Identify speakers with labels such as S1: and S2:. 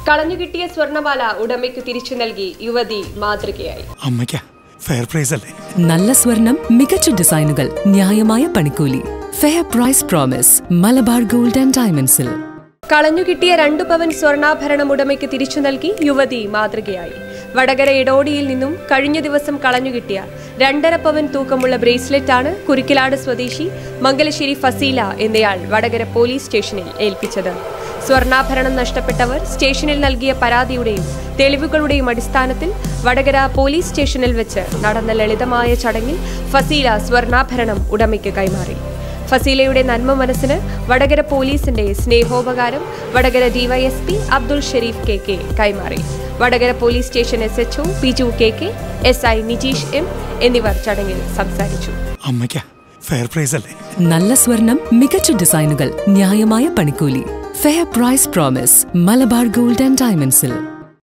S1: കളഞ്ഞുകിട്ടിയ സ്വർണമാല ഉടമയ്ക്ക് തിരിച്ചു നൽകി യുവതി മാതൃകയായി
S2: അമ്മയ്ക്ക ഫെയർ പ്രൈസ് അല്ലേ
S3: നല്ല സ്വർണം മികച്ച ഡിസൈനുകൾ ന്യായമായ പണിക്കൂലി fair price promise Malabar gold and ഡയമണ്ട്സിൽ
S1: കളഞ്ഞുകിട്ടിയ രണ്ടു പവൻ സ്വർണ്ണാഭരണം ഉടമയ്ക്ക് തിരിച്ചു നൽകി യുവതി മാതൃകയായി വടകര ഇടോടിയിൽ നിന്നും കഴിഞ്ഞ ദിവസം കളഞ്ഞുകിട്ടിയ രണ്ടര പവൻ തൂക്കമുള്ള ബ്രേസ്ലെറ്റാണ് കുരിക്കിലാട് സ്വദേശി മംഗലശ്ശേരി ഫസീല എന്നയാൾ വടകര പോലീസ് സ്റ്റേഷനിൽ ഏൽപ്പിച്ചത് സ്വർണ്ണാഭരണം നഷ്ടപ്പെട്ടവർ സ്റ്റേഷനിൽ നൽകിയ പരാതിയുടെയും തെളിവുകളുടെയും അടിസ്ഥാനത്തിൽ വടകര പോലീസ് സ്റ്റേഷനിൽ വെച്ച് നടന്ന ലളിതമായ ചടങ്ങിൽ ഫസീല സ്വർണ്ണാഭരണം ഉടമയ്ക്ക് കൈമാറി ഫസീലയുടെ നന്മ മനസ്സിന് വടകര പോലീസിന്റെ സ്നേഹോപകാരം Vadakara DYSP Abdul Shareef K K കൈമാറി Vadakara police station S H O Biju K K S I Nijeesh M എന്നിവർ ചടങ്ങിൽ സംസാരിച്ചു
S2: അമ്മയ്ക്ക ഫെയർ പ്രൈസ് അല്ലേ
S3: നല്ല സ്വർണം മികച്ച ഡിസൈനുകൾ ന്യായമായ പണിക്കൂലി fair price promise Malabar gold and ഡയമണ്ട്സിൽ